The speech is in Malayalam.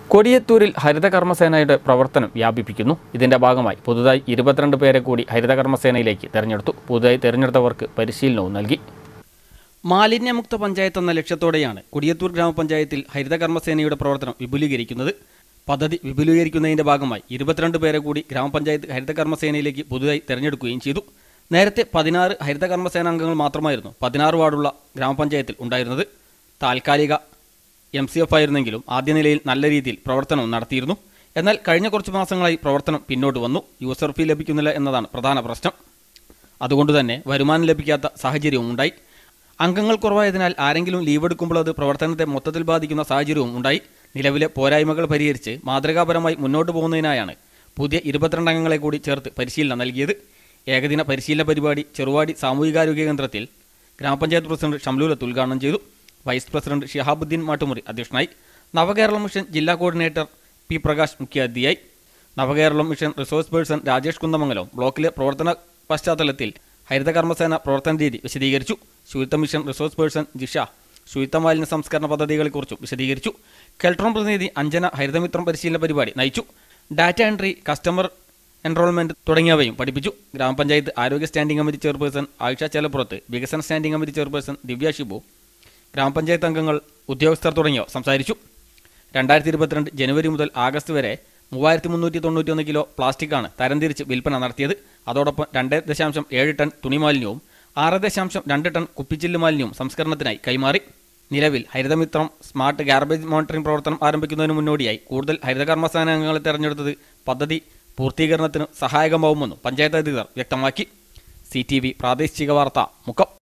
കൊടിയത്തൂരിൽ ഹരിതകർമ്മസേനയുടെ പ്രവർത്തനം വ്യാപിപ്പിക്കുന്നു ഇതിന്റെ ഭാഗമായി പുതുതായി ഇരുപത്തിരണ്ട് പേരെ കൂടി ഹരിതകർമ്മസേനയിലേക്ക് തെരഞ്ഞെടുത്തു പുതുതായി തെരഞ്ഞെടുത്തവർക്ക് പരിശീലനവും നൽകി മാലിന്യമുക്ത പഞ്ചായത്ത് എന്ന ലക്ഷ്യത്തോടെയാണ് കൊടിയത്തൂർ ഗ്രാമപഞ്ചായത്തിൽ ഹരിതകർമ്മസേനയുടെ പ്രവർത്തനം വിപുലീകരിക്കുന്നത് പദ്ധതി വിപുലീകരിക്കുന്നതിന്റെ ഭാഗമായി ഇരുപത്തിരണ്ട് പേരെ കൂടി ഗ്രാമപഞ്ചായത്ത് ഹരിതകർമ്മസേനയിലേക്ക് പുതുതായി തെരഞ്ഞെടുക്കുകയും ചെയ്തു നേരത്തെ പതിനാറ് ഹരിതകർമ്മസേന അംഗങ്ങൾ മാത്രമായിരുന്നു പതിനാറ് വാർഡുള്ള ഗ്രാമപഞ്ചായത്തിൽ ഉണ്ടായിരുന്നത് താൽക്കാലിക എം സി എഫ് ആയിരുന്നെങ്കിലും ആദ്യ നിലയിൽ നല്ല രീതിയിൽ പ്രവർത്തനം നടത്തിയിരുന്നു എന്നാൽ കഴിഞ്ഞ കുറച്ച് മാസങ്ങളായി പ്രവർത്തനം പിന്നോട്ട് വന്നു യൂസർ ഫീ ലഭിക്കുന്നില്ല എന്നതാണ് പ്രധാന പ്രശ്നം അതുകൊണ്ട് തന്നെ വരുമാനം ലഭിക്കാത്ത സാഹചര്യവും ഉണ്ടായി അംഗങ്ങൾ കുറവായതിനാൽ ആരെങ്കിലും ലീവ് എടുക്കുമ്പോൾ അത് പ്രവർത്തനത്തെ മൊത്തത്തിൽ ബാധിക്കുന്ന സാഹചര്യവും ഉണ്ടായി നിലവിലെ പോരായ്മകൾ പരിഹരിച്ച് മാതൃകാപരമായി മുന്നോട്ട് പോകുന്നതിനായാണ് പുതിയ ഇരുപത്തിരണ്ട് അംഗങ്ങളെ കൂടി ചേർത്ത് പരിശീലനം നൽകിയത് ഏകദിന പരിശീലന പരിപാടി ചെറുവാടി സാമൂഹികാരോഗ്യ കേന്ദ്രത്തിൽ ഗ്രാമപഞ്ചായത്ത് പ്രസിഡന്റ് ഷംലൂലത്ത് ഉദ്ഘാടനം ചെയ്തു വൈസ് പ്രസിഡന്റ് ഷിഹാബുദ്ദീൻ മാട്ടുമുറി അധ്യക്ഷനായി നവകേരള മിഷൻ ജില്ലാ കോർഡിനേറ്റർ പി പ്രകാശ് മുഖ്യാതിഥിയായി Navakeralam mission resource person Rajesh Kunnamangalam ബ്ലോക്കിലെ പ്രവർത്തന പശ്ചാത്തലത്തിൽ ഹരിതകർമ്മസേന പ്രവർത്തന രീതി വിശദീകരിച്ചു ശുചിത്വ മിഷൻ റിസോഴ്സ് പേഴ്സൺ ജിഷ ശുചിത്വ മാലിന്യ സംസ്കരണ പദ്ധതികളെക്കുറിച്ചും വിശദീകരിച്ചു കെൽട്രോൺ പ്രതിനിധി അഞ്ജന ഹരിതമിത്രം പരിശീലന പരിപാടി നയിച്ചു ഡാറ്റ എൻട്രി കസ്റ്റമർ എൻറോൾമെന്റ് തുടങ്ങിയവയും പഠിപ്പിച്ചു ഗ്രാമപഞ്ചായത്ത് ആരോഗ്യ standing committee chairperson Ayisha Chelappurath വികസന standing committee chairperson Divya Shibu ഗ്രാമപഞ്ചായത്ത് അംഗങ്ങൾ ഉദ്യോഗസ്ഥർ തുടങ്ങിയവർ സംസാരിച്ചു രണ്ടായിരത്തി ഇരുപത്തിരണ്ട് ജനുവരി മുതൽ ആഗസ്റ്റ് വരെ മൂവായിരത്തി മുന്നൂറ്റി തൊണ്ണൂറ്റിയൊന്ന് കിലോ പ്ലാസ്റ്റിക്കാണ് തരംതിരിച്ച് വിൽപ്പന നടത്തിയത് അതോടൊപ്പം രണ്ട് ദശാംശം ഏഴ് ടൺ തുണിമാലിന്യവും ആറ് ദശാംശം രണ്ട് ടൺ കുപ്പിച്ചില്ല് മാലിന്യവും സംസ്കരണത്തിനായി കൈമാറി നിലവിൽ ഹരിതമിത്രം സ്മാർട്ട് ഗാർബേജ് മോണിറ്ററിംഗ് പ്രവർത്തനം ആരംഭിക്കുന്നതിന് മുന്നോടിയായി കൂടുതൽ ഹരിതകർമ്മസേന അംഗങ്ങളെ തെരഞ്ഞെടുത്തത് പദ്ധതി പൂർത്തീകരണത്തിന് സഹായകമാവുമെന്നും പഞ്ചായത്ത് അധികൃതർ വ്യക്തമാക്കി സി ടി വി പ്രാദേശിക വാർത്ത മുക്കം